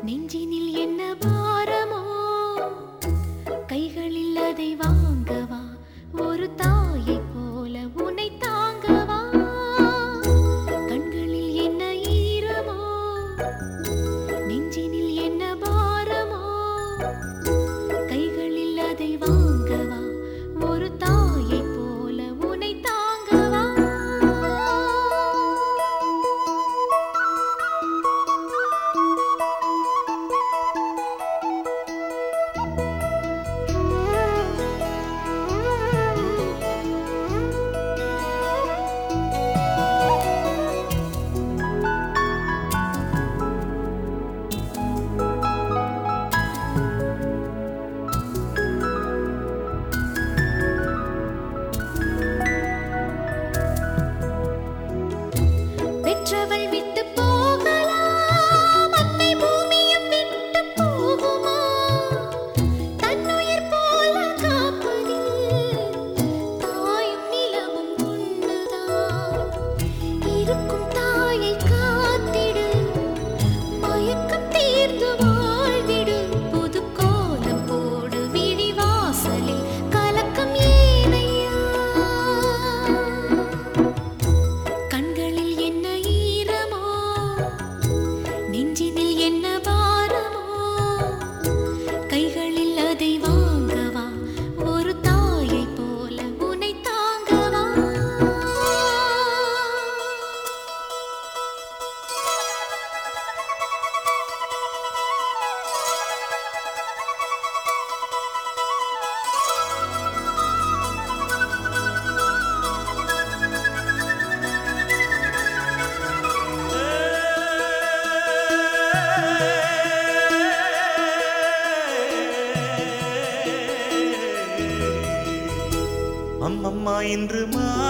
நெஞ்சினில் என்ன பாரமோ கைகளில் அதை வாங்கவா ஒரு தாயைப் போல உன்னை தாங்கவா கண்களில் என்ன ஈரமோ நெஞ்சினில் என்ன பாரமோ கைகளில் அதை வாங்கவா ஒரு தாயைப் போல உன்னை தாங்கவா பெற்றவள் விட்டு போகலாம் அன்னை பூமியும் விட்டு போகுமா தன்னுயிர் போல காப்பதில் தாயும் நிலமும் ஒன்றுதான் இருக்கும் தாயை காத்திடு மயக்கம் தீர்ந்து வாழ்ந்திடு புது கோலம் போடு விழி வாசலில் கலக்கம் ஏனையா கண்களில் என்ன ஈரமோ நெஞ்சினில் என்ன பாரமோ கைகளில் அதை வாங்கவா ஒரு தாயைப் போல உன்னை தாங்கவா அம்மம்மா இன்று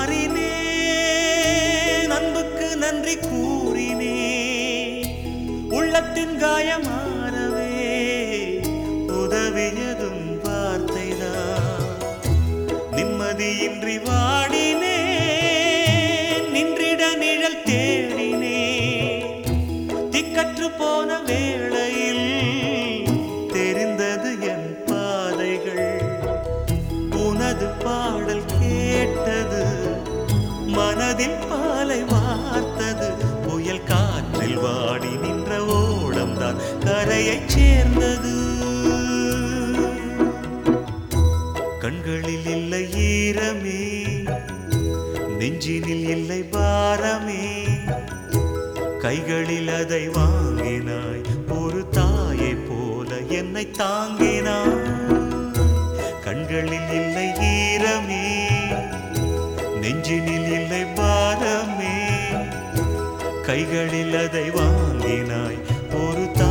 மாறினேன் அன்புக்கு நன்றி கூறினே உள்ளத்தின் காயமாறவே உதவியதும் வார்த்தைதான் நிம்மதியின்றி வாடினேன் நின்றிட நிழல் தேடினேன் திக்கற்று போன வேளையில் தெரிந்தது என் பாதைகள் உனது பாடல் கேட்டது மனதில் பாலை வார்த்தது புயல் காற்றில் வாடி நின்ற ஓடம்தான் கரையைச் சேர்ந்தது கண்களில் இல்லை ஈரமே நெஞ்சினில் இல்லை பாரமே கைகளில் அதை வாங்கினாய் ஒரு தாயை போல என்னை தாங்கினாய் கண்களில் இல்லை ஈரமே நெஞ்சினில் இல்லை பாரமே கைகளில் அதை வாங்கினாய் ஒரு தாய்